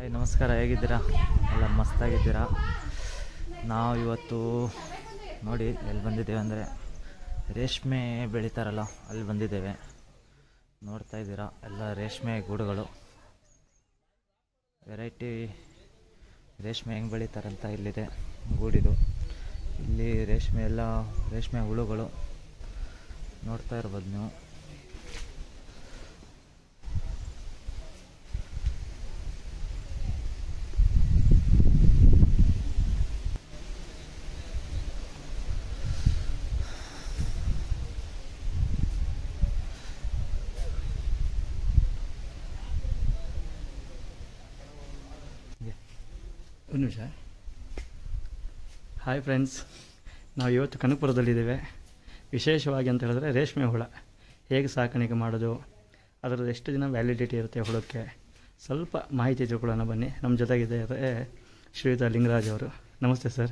Hi ನಮಸ್ಕಾರ ಹೇಗಿದ್ದೀರಾ ಎಲ್ಲ ಮಸ್ತಾಗಿದ್ದೀರಾ ನಾವು ಇವತ್ತು ನೋಡಿ ಎಲ್ಲಿ ಬಂದಿದ್ದೇವೆ ಅಂದರೆ ರೇಷ್ಮೆ ಬೆಳೀತಾರಲ್ಲ ಅಲ್ಲಿ ಬಂದಿದ್ದೇವೆ ನೋಡ್ತಾ ಇದ್ದೀರಾ ಎಲ್ಲ ರೇಷ್ಮೆ ಗೂಡುಗಳು ವೆರೈಟಿ ರೇಷ್ಮೆ ಹೆಂಗೆ ಬೆಳೀತಾರಂತ ಇಲ್ಲಿದೆ ಗೂಡಿದು ಇಲ್ಲಿ ರೇಷ್ಮೆ ಎಲ್ಲ ರೇಷ್ಮೆ ಹುಳುಗಳು ನೋಡ್ತಾ ಇರ್ಬೋದು ನೀವು ಒಂದು ನಿಮಿಷ ಹಾಯ್ ಫ್ರೆಂಡ್ಸ್ ನಾವು ಇವತ್ತು ಕನಕಪುರದಲ್ಲಿದ್ದೇವೆ ವಿಶೇಷವಾಗಿ ಅಂತ ಹೇಳಿದ್ರೆ ರೇಷ್ಮೆ ಹುಳ ಹೇಗೆ ಸಾಕಾಣಿಕೆ ಮಾಡೋದು ಅದರದ್ದು ಎಷ್ಟು ದಿನ ವ್ಯಾಲಿಡಿಟಿ ಇರುತ್ತೆ ಹುಳಕ್ಕೆ ಸ್ವಲ್ಪ ಮಾಹಿತಿ ತಿಳ್ಕೊಳ್ಳೋಣ ಬನ್ನಿ ನಮ್ಮ ಜೊತೆಗಿದ್ದಾರೆ ಶ್ರೀಯುತ ಲಿಂಗರಾಜ್ ಅವರು ನಮಸ್ತೆ ಸರ್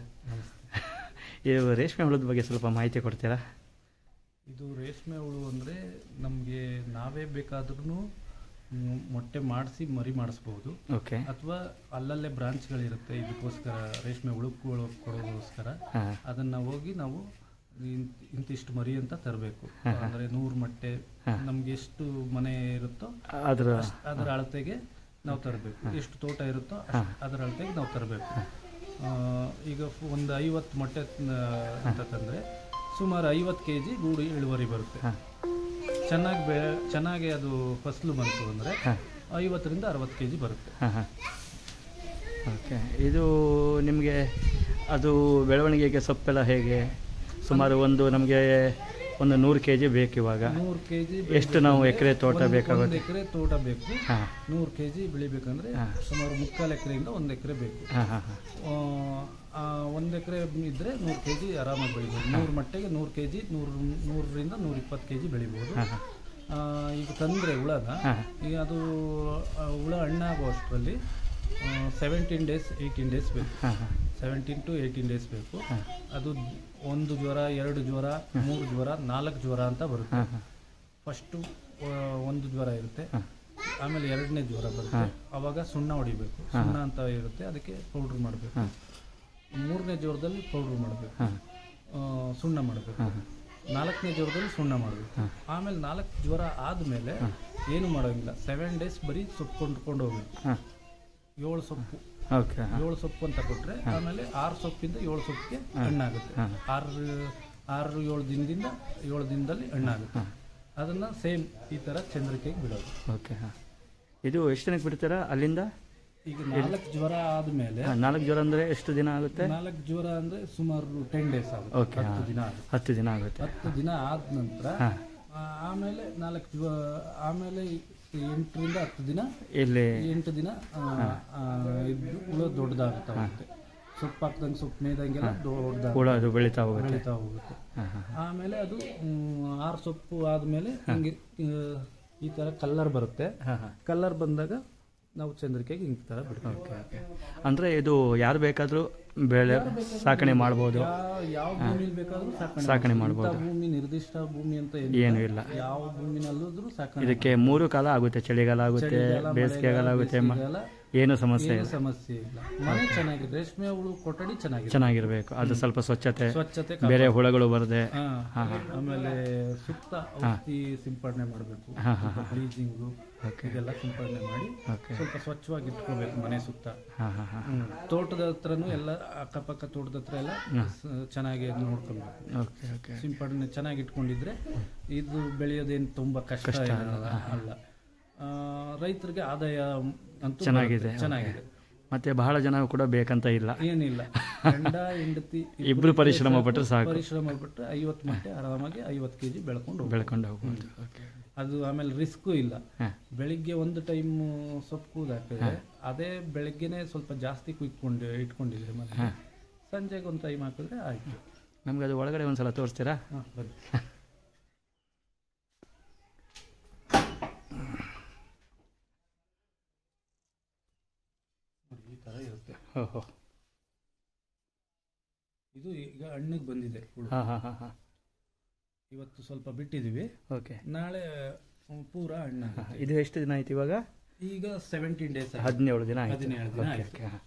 ಇದು ರೇಷ್ಮೆ ಹುಳದ ಬಗ್ಗೆ ಸ್ವಲ್ಪ ಮಾಹಿತಿ ಕೊಡ್ತೀರಾ ಇದು ರೇಷ್ಮೆ ಹುಳು ಅಂದರೆ ನಮಗೆ ನಾವೇ ಬೇಕಾದ್ರೂ ಮೊಟ್ಟೆ ಮಾಡಿಸಿ ಮರಿ ಮಾಡಿಸ್ಬೋದು ಓಕೆ ಅಥವಾ ಅಲ್ಲಲ್ಲೇ ಬ್ರಾಂಚ್ಗಳಿರುತ್ತೆ ಇದಕ್ಕೋಸ್ಕರ ರೇಷ್ಮೆ ಹುಳುಗಳು ಕೊಡೋದಕ್ಕೋಸ್ಕರ ಹಾಂ ಅದನ್ನು ಹೋಗಿ ನಾವು ಇಂತ್- ಇಂತಿಷ್ಟು ಮರಿ ಅಂತ ತರಬೇಕು ಹಾ, ಹಾ. ಅಂದರೆ ನೂರು ಮೊಟ್ಟೆ ಹಾ. ನಮ್ಗೆ ಎಷ್ಟು ಮನೆ ಇರುತ್ತೋ ಅದರ ಅಷ್ಟ್- ಅದರ ಅಳತೆಗೆ ನಾವು ತರಬೇಕು ಎಷ್ಟು ತೋಟ ಇರುತ್ತೋ ಅಷ್ಟ್- ಹಾ. ಅದರ ಅಳತೆಗೆ ನಾವು ತರಬೇಕು ಈಗ ಫು- ಒಂದು ಐವತ್ತು ಮೊಟ್ಟೆ ಆ, ಅಂತ ತಂದರೆ ಸುಮಾರು ಐವತ್ತು ಕೆ ಜಿ ಗೂಡು ಇಳುವರಿ ಬರುತ್ತೆ ಹಾಂ ಚೆನ್ನಾಗಿ ಬೆ ಚೆನ್ನಾಗಿ ಅದು ಫಸಲು ಬಂತು ಅಂದರೆ ಹಾಂ ಐವತ್ತರಿಂದ ಅರವತ್ತು ಕೆ ಜಿ ಬರುತ್ತೆ ಹಾಂ ಹಾಂ ಓಕೆ ಇದು ನಿಮಗೆ ಅದು ಬೆಳವಣಿಗೆಗೆ ಸೊಪ್ಪೆಲ್ಲ ಹೇಗೆ ಸುಮಾರು ಒಂದು ನಮಗೆ ಒಂದು ನೂರು ಕೆ ಜಿ ಬೇಕು ಇವಾಗ ನೂರು ಕೆ ಜಿ ಎಷ್ಟು ನಾವು ಎಕರೆ ತೋಟ ಒಂದು ಬೇಕಾಗುತ್ತೆ ಎಕರೆ ತೋಟ ಬೇಕು ಹಾಂ ನೂರು ಕೆ ಜಿ ಬೆಳಿಬೇಕಂದ್ರೆ ಹಾ. ಸುಮಾರು ಮುಕ್ಕಾಲು ಎಕರೆಯಿಂದ ಒಂದು ಎಕರೆ ಬೇಕು ಹಾಂ ಹಾಂ ಹಾಂ ಒಂದು ಎಕರೆ ಇದ್ದರೆ ನೂರು ಕೆ ಜಿ ಆರಾಮಾಗಿ ಬೆಳಿಬೋದು ನೂರು ಮಟ್ಟಿಗೆ ನೂರು ಕೆ ಜಿ ನೂರು ನೂರರಿಂದ ನೂರ ಇಪ್ಪತ್ತು ಕೆ ಜಿ ಬೆಳಿಬೋದು ಹಾಂ ಹಾಂ ಆ, ಈಗ ತಂದರೆ ಹುಳನ ಹಾಂ ಈಗ ಅದು ಆ, ಹುಳ ಹಣ್ಣಾಗೋ ಅಷ್ಟರಲ್ಲಿ ಸೆವೆಂಟೀನ್ ಡೇಸ್ ಏಯ್ಟೀನ್ ಡೇಸ್ ಬೇಕು ಹಾಂ ಹಾಂ ಸೆವೆಂಟೀನ್ ಟು ಏಯ್ಟೀನ್ ಡೇಸ್ ಬೇಕು ಹಾಂ ಅದು ಒಂದು ಜ್ವರ ಎರಡು ಜ್ವರ ಮೂರು ಜ್ವರ ನಾಲ್ಕು ಜ್ವರ ಅಂತ ಬರುತ್ತೆ ಹಾಂ ಹಾಂ ಫಸ್ಟು ಒಂದು ಜ್ವರ ಇರುತ್ತೆ ಹಾಂ. ಆಮೇಲೆ ಎರಡನೇ ಜ್ವರ ಬರುತ್ತೆ ಅವಾಗ ಸುಣ್ಣ ಹೊಡಿಬೇಕು ಸುಣ್ಣ ಅಂತ ಇರುತ್ತೆ ಅದಕ್ಕೆ ಪೌಡ್ರ್ ಮಾಡಬೇಕು ಹಾಂ ಮೂರನೇ ಜ್ವರದಲ್ಲಿ ಪೌಡ್ರ್ ಮಾಡಬೇಕು ಹಾಂ ಸುಣ್ಣ ಮಾಡಬೇಕು ಹಾಂ ನಾಲ್ಕನೇ ಜ್ವರದಲ್ಲಿ ಸುಣ್ಣ ಮಾಡಬೇಕು ಹಾಂ. ಆಮೇಲೆ ನಾಲ್ಕು ಜ್ವರ ಆದಮೇಲೆ ಏನು ಮಾಡೋಂಗಿಲ್ಲ ಸೆವೆನ್ ಡೇಸ್ ಬರೀ ಸೊಪ್ಪು ಕೊಂಡ್ಕೊಂಡು ಹೋಗ್ಬೇಕು ಹಾಂ ಏಳು ಸೊಪ್ಪು ಓಕೆ ಹಾಂ ಏಳು ಸೊಪ್ಪು ಅಂತ ಕೊಟ್ಟರೆ ಆಮೇಲೆ ಆರು ಸೊಪ್ಪಿಂದ ಏಳು ಸೊಪ್ಪಿಗೆ ಹಣ್ಣಾಗುತ್ತೆ ಹಾಂ. ಆರು ಆರು ಏಳು ದಿನದಿಂದ ಏಳು ದಿನದಲ್ಲಿ ಹಣ್ಣಾಗುತ್ತೆ ಹಾಂ. ಅದನ್ನು ಸೇಮ್ ಈ ಥರ ಚಂದ್ರಿಕೆಗೆ ಬಿಡೋದು ಓಕೆ ಹಾಂ ಇದು ಎಷ್ಟು ದಿನಕ್ಕೆ ಬಿಡ್ತೀರಾ ಅಲ್ಲಿಂದ ಈಗ ನಾಲ್ಕು ಜ್ವರ ಆದಮೇಲೆ ಹಾಂ ನಾಲ್ಕು ಜ್ವರ ಅಂದರೆ ಎಷ್ಟು ದಿನ ಆಗುತ್ತೆ ನಾಲ್ಕು ಜ್ವರ ಅಂದರೆ ಸುಮಾರು ಟೆನ್ ಡೇಸ್ ಆಗುತ್ತೆ ಓಕೆ ಹತ್ತು ಹಾಂ ದಿನ ಆಗುತ್ತೆ ಹತ್ತು ದಿನ ಆಗುತ್ತೆ ಹತ್ತು ದಿನ ಆದ ನಂತರ ಹಾಂ ಆ, ಆಮೇಲೆ ನಾಲ್ಕು ಜ್ವ ಆಮೇಲೆ ಎಂಟರಿಂದ ಹತ್ತು ದಿನ ಇಲ್ಲಿ ಎಂಟು ದಿನ ಆ, ಆ, ಇದ್ದು ಹುಳ ದೊಡ್ಡದಾಗ್ತಾ ಹೋಗುತ್ತೆ ಸೊಪ್ಪು ಹಾಕ್ದಂಗೆ ಸೊಪ್ಪು ಮೇಯ್ದಂಗೆಲ್ಲ ದೊಡ್ಡದಾಗ ಹುಳ ಅದು ಬೆಳೀತಾ ಹೋಗುತ್ತೆ ಬೆಳೀತಾ ಹೋಗುತ್ತೆ ಹಾಂ ಹಾಂ ಆಮೇಲೆ ಅದು ಮ್, ಆರು ಸೊಪ್ಪು ಆದಮೇಲೆ ಹಿಂಗೆ ಆ, ಈ ಥರ ಕಲ್ಲರ್ ಬರುತ್ತೆ ಹಾಂ ಹಾಂ ಕಲ್ಲರ್ ಬಂದಾಗ ನಾವು ಚಂದ್ರಿಕೆಗೆ ಹಿಂಗೆ ಥರ ಬಿಡ್ತೀವಿ ಓಕೆ ಓಕೆ ಅಂದರೆ ಇದು ಯಾರು ಬೇಕಾದರೂ ಬೆಳೆ ಸಾಕಣೆ ಮಾಡ್ಬೋದು ಯಾವ ಯಾವ ಭೂಮಿಲಿ ಬೇಕಾದ್ರೂ ಸಾಕಣೆ ಸಾಕಣೆ ಮಾಡ್ಬೋದು. ಮಾಡ್ಬೋದು. ಇಂಥ ಭೂಮಿ ನಿರ್ದಿಷ್ಟ ಭೂಮಿ ಅಂತ ಏನೂ ಏನಿಲ್ಲ ಇಲ್ಲ ಯಾವ ಭೂಮಿನಲ್ಲೂ ಸಾಕಣೆ ಇದಕ್ಕೆ ಮೂರು ಕಾಲ ಆಗುತ್ತೆ ಚಳಿಗಾಲ ಆಗುತ್ತೆ ಚಳಿಗಾಲ, ಬೇಸಿಗೆಗಾಲ ಮಳೆಗಾಲ, ಆಗುತ್ತೆ ಮ- ಬೇಸಿಗೆಗಾಲ ಏನು ಸಮಸ್ಯೆ ಏನು ಇಲ್ಲ ಸಮಸ್ಯೆ ಇಲ್ಲ ಮನೆ ಚೆನ್ನಾಗಿದೆ ರೇಷ್ಮೆ ಹುಳು ಕೊಠಡಿ ಚೆನ್ನಾಗಿದೆ ಚೆನ್ನಾಗಿರ್ಬೇಕು ಅದು ಸ್ವಲ್ಪ ಸ್ವಚ್ಛತೆ ಸ್ವಚ್ಛತೆ ಬೇರೆ ಹುಳಗಳು ಬರದೆ ಹಾ. ಆಮೇಲೆ ಸುತ್ತ ಔಷಧಿ ಸಿಂಪಡಣೆ ಮಾಡಬೇಕು ಹಾಂ ಹಾಂ ಬ್ಲೀಚಿಂಗು ಓಕೆ ಇದೆಲ್ಲ ಸಿಂಪಡಣೆ ಮಾಡಿ ಓಕೆ ಸ್ವಲ್ಪ ಸ್ವಚ್ಛವಾಗಿ ಇಟ್ಕೋಬೇಕು ಮನೆ ಸುತ್ತ ಹಾಂ ಹಾಂ ಹಾಂ ಹ್ಮ್. ತೋಟದ ಹತ್ರನೂ ಎಲ್ಲ ಅಕ್ಕಪಕ್ಕ ತೋಟದ ಹತ್ರ ಎಲ್ಲ ಸ- ಚೆನ್ನಾಗಿ ನೋಡ್ಕೊಬೇಕು ಓಕೆ ಓಕೆ ಸಿಂಪಡಣೆ ಚೆನ್ನಾಗಿ ಇಟ್ಕೊಂಡಿದ್ರೆ ಇದು ಬೆಳೆಯೋದೇನು ತುಂಬಾ ಕಷ್ಟ ಏನಲ್ಲ ಅಲ್ಲ ಆ, ರೈತರಿಗೆ ಆದಾಯ ಅಂತೂ ಚೆನ್ನಾಗಿದೆ, ಬರುತ್ತೆ. ಚೆನ್ನಾಗಿದೆ ಮತ್ತೆ ಬಹಳ ಜನ ಕೂಡ ಬೇಕಂತ ಇಲ್ಲ ಏನಿಲ್ಲ ಗಂಡ ಹೆಂಡತಿ ಇಬ್ರು ಪರಿಶ್ರಮ ಪಟ್ಟರೆ ಸಾಕು ಪರಿಶ್ರಮ ಪಟ್ಟರೆ ಐವತ್ತು ಮೊಟ್ಟೆ ಆರಾಮಾಗಿ ಐವತ್ತು ಕೆಜಿ ಬೆಳ್ಕೊಂಡು ಹೋಗ್ಬೋದು. ಬೆಳ್ಕೊಂಡು ಹೋಗ್ಬೋದು ಓಕೆ ಅದು ಆಮೇಲೆ ರಿಸ್ಕು ಇಲ್ಲ ಹಾಂ ಬೆಳಿಗ್ಗೆ ಒಂದು ಟೈಮ್ ಸೊಪ್ಪು ಕೂದಾಕಿದ್ರೆ ಅದೇ ಬೆಳಗ್ಗೆನೆ ಸ್ವಲ್ಪ ಜಾಸ್ತಿ ಕುಯ್ಕೊಂಡು ಇಟ್ಕೊಂಡಿದ್ರೆ ಮತ್ತೆ ಸಂಜೆಗೆ ಒಂದು ಟೈಮ್ ಹಾಕಿದ್ರೆ ಆಯ್ತು ನಮ್ಗೆ ಅದು ಒಳಗಡೆ ಒಂದ್ಸಲ ತೋರಿಸ್ತೀರಾ ಹಾಂ ಬನ್ನಿ ನೋಡಿ, ಈ ಥರ ಇರುತ್ತೆ ಓಹೋ ಇದು ಈಗ ಹಣ್ಣಿಗೆ ಬಂದಿದೆ ಹುಳು ಹಾಂ ಹಾಂ ಹಾಂ ಹಾಂ ಇವತ್ತು ಸ್ವಲ್ಪ ಬಿಟ್ಟಿದ್ದೀವಿ ಓಕೆ ನಾಳೆ ಹ್ಮ್, ಪೂರ ಹಣ್ಣಾಗುತ್ತೆ ಇದು ಎಷ್ಟು ದಿನ ಆಯ್ತು ಇವಾಗ ಈಗ ಸೆವೆಂಟೀನ್ ಡೇಸ್ ಹದಿನೇಳು ದಿನ ಆಯ್ತು ಹದಿನೇಳು ದಿನ ಓಕೆ ಆಯ್ತು. ಓಕೆ ಹಾಂ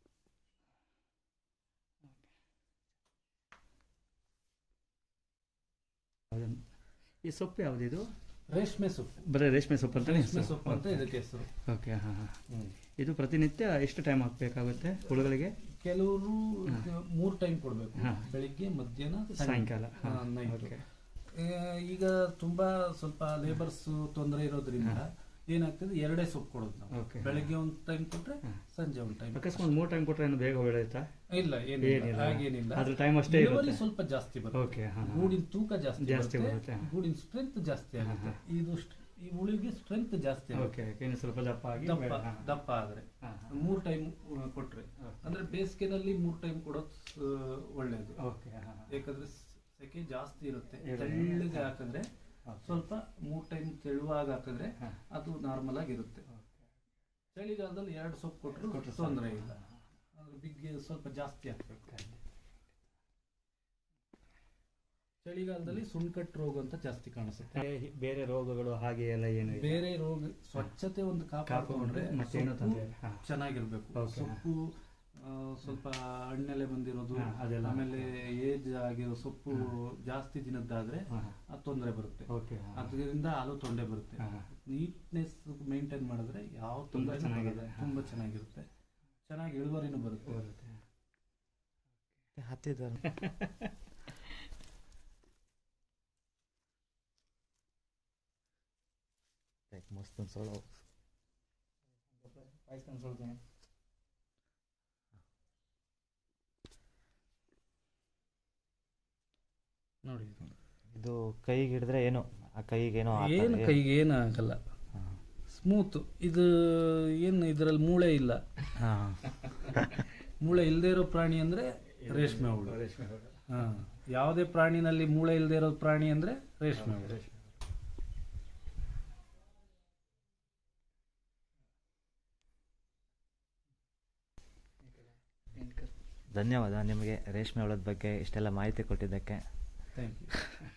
ಅದನ್ನ- ಈ ಸೊಪ್ಪು ಯಾವುದು ಇದು ರೇಷ್ಮೆ ಸೊಪ್ಪು ಬರೀ ರೇಷ್ಮೆ ಸೊಪ್ಪು ಅಂತ ರೇಷ್ಮೆ ಸೊಪ್ಪು ಅಂತ ಇದಕ್ಕೆ ಹೆಸರು ಓಕೆ ಹಾಂ ಹಾಂ ಇದು ಪ್ರತಿನಿತ್ಯ ಎಷ್ಟು ಟೈಮ್ ಹಾಕಬೇಕಾಗುತ್ತೆ ಹುಳುಗಳಿಗೆ ಕೆಲವರು ಮೂರ್ ಟೈಮ್ ಕೊಡ್ಬೇಕು ಹಾ. ಬೆಳಿಗ್ಗೆ ಮಧ್ಯಾಹ್ನ ಸಾಯಂಕಾಲ ಹಾ, ಹಾಂ night. ಓಕೆ ಆ, ಈಗ ತುಂಬಾ ಸ್ವಲ್ಪ ಲೇಬರ್ಸ್ ತೊಂದರೆ ಇರೋದ್ರಿಂದ ಏನಾಗ್ತದೆ ಎರಡೇ ಸೊಪ್ಪು ಕೊಡೋದು ನಾವು Okay. ಬೆಳಿಗ್ಗೆ ಒಂದ್ ಟೈಮ್ ಕೊಟ್ರೆ ಹಾ. ಸಂಜೆ ಒಂದ್ ಟೈಮ್ ಅಕಸ್ಮಾತ್ ಮೂರು ಟೈಮ್ ಕೊಟ್ಟರೆ ಏನು ಬೇಗ ಬೆಳೆಯುತ್ತಾ ಇಲ್ಲ ಏನಿಲ್ಲ. ಏನಿಲ್ಲ ಹಾಗೇನಿಲ್ಲ ಅದ್ರ ಟೈಮ್ ಅಷ್ಟೇ ಇಳುವರಿ ಇರುತ್ತೆ ಸ್ವಲ್ಪ ಜಾಸ್ತಿ ಬರುತ್ತೆ ಓಕೆ ಹಾಂ ಗೂಡಿನ ತೂಕ ಜಾಸ್ತಿ ಜಾಸ್ತಿ ಬರುತ್ತೆ, ಬರುತ್ತೆ ಹಾ. ಗೂಡಿನ ಸ್ಟ್ರೆಂತ್ ಜಾಸ್ತಿ ಹಾ, ಆಗುತ್ತೆ ಇದು ಸ್ಟ್- ಈ ಉಳಿಗೆ ಸ್ಟ್ರೆಂತ್ ಜಾಸ್ತಿ ಆಗುತ್ತೆ ಓಕೆ ಓಕೆ ಇನ್ನು ಸ್ವಲ್ಪ ದಪ್ಪ ಆಗಿ ದಪ್ಪ ಬೆಳೆ- ಹಾಂ. ದಪ್ಪ ಆದ್ರೆ ಹಾಂ, ಹಾಂ. ಮೂರ್ ಟೈಮ್ ಕೊಟ್ರೆ Okay. ಅಂದ್ರೆ ಬೇಸಿಗೆನಲ್ಲಿ ಮೂರ್ ಟೈಮ್ ಕೊಡೋದು ಆ, ಒಳ್ಳೇದು ಓಕೆ ಹಾಂ ಹಾಂ ಯಾಕಂದ್ರೆ ಸ್- ಸೆಕೆ ಜಾಸ್ತಿ ಇರುತ್ತೆ ಇರುತ್ತೆ. ತೆಳ್ಳಗೆ ಹಾಕಿದ್ರೆ Okay. ಸ್ವಲ್ಪ ಮೂರ್ ಟೈಮ್ ತೆಳುವಾಗ ಹಾಕಿದ್ರೆ ಹಾ. ಅದು ನಾರ್ಮಲ್ ಆಗಿರುತ್ತೆ ಚಳಿಗಾಲದಲ್ಲಿ ಎರಡು ಸೊಪ್ಪು ಕೊಟ್ಟರು ಕೊಟ್ರೆ ತೊಂದರೆ ಸಾಕು. ಇಲ್ಲ ಅಂದ್ರೆ ಬಿಗ್ಗೆ ಸ್ವಲ್ಪ ಜಾಸ್ತಿ ಹಾಕ್ಬೇಕು ಚಳಿಗಾಲದಲ್ಲಿ ಸುಣ್ಕಟ್ಟು ರೋಗ ಅಂತ ಜಾಸ್ತಿ ಕಾಣಿಸುತ್ತೆ ಬೇರೆ- ಬೇರೆ ರೋಗಗಳು ಹಾಗೆ ಎಲ್ಲ ಏನು ಇಲ್ಲ? ಬೇರೆ ರೋಗ ಸ್ವಚ್ಛತೆ ಒಂದು ಕಾಪಾಡಿಕೊಂಡ್ರೆ ಕಾಪಾಡ್ಕೊಂಡ್ರೆ ಮತ್ತೇನು ಸೊಪ್ಪು ತೊಂದ್ರೆ ಇಲ್ಲ. ಹಾ. ಚೆನ್ನಾಗಿರ್ಬೇಕು Okay. ಸೊಪ್ಪು ಆ, ಸ್ವಲ್ಪ ಹಣ್ಣೆಲೆ ಬಂದಿರೋದು ಹಾ, ಅದೆಲ್ಲ. ಆಮೇಲೆ ಏಜ್ ಆಗಿರೋ ಸೊಪ್ಪು ಜಾಸ್ತಿ ದಿನದ್ದಾದ್ರೆ ಹಾ. ಅದು ತೊಂದರೆ ಬರುತ್ತೆ ಓಕೆ ಹಾಂ. ಅದರಿಂದ ಹಾಲು ತೊಂದರೆ ಬರುತ್ತೆ ಹಾ. ನೀಟ್ನೆಸ್ ಮೇಂಟೈನ್ ಮಾಡಿದ್ರೆ ಯಾವ ತುಂಬಾ ತೊಂದರೆ ಚೆನ್ನಾಗಿದೆ. ತುಂಬಾ ಚೆನ್ನಾಗಿರುತ್ತೆ ಚೆನ್ನಾಗಿ ಇಳುವರಿನೂ ಬರುತ್ತೆ ಬರುತ್ತೆ. ಹತ್ತಿದ್ದಾರೆ ಮಸ್ತ್ ಒಂದು ಸೊಳ್ಳೆ ಕಾಯಿಸ್ಕೊಂಡು ಸ್ವಲ್ಪ ನೋಡಿ ಇದು ಕೈಗೆ ಹಿಡಿದ್ರೆ ಏನು ಆ ಕೈಗೆ ಏನೋ ಏನು ಕೈಗೆ ಏನು ಆಗಲ್ಲ ಸ್ಮೂತ್ ಇದು ಏನು ಇದರಲ್ಲಿ ಮೂಳೆ ಇಲ್ಲ ಹಾಂ ಮೂಳೆ ಇಲ್ಲದೆ ಇರೋ ಪ್ರಾಣಿ ಅಂದ್ರೆ ರೇಷ್ಮೆ ಹುಳು ರೇಷ್ಮೆ ಹುಳು. ಹಾ ಯಾವುದೇ ಪ್ರಾಣಿನಲ್ಲಿ ಮೂಳೆ ಇಲ್ಲದೆ ಇರೋ ಪ್ರಾಣಿ ಅಂದ್ರೆ ರೇಷ್ಮೆ ಹುಳು ರೇಷ್ಮೆ ಹುಳು. ಧನ್ಯವಾದ ನಿಮಗೆ ರೇಷ್ಮೆ ಹುಳದ ಬಗ್ಗೆ ಇಷ್ಟೆಲ್ಲ ಮಾಹಿತಿ ಕೊಟ್ಟಿದ್ದಕ್ಕೆ ಥ್ಯಾಂಕ್ ಯು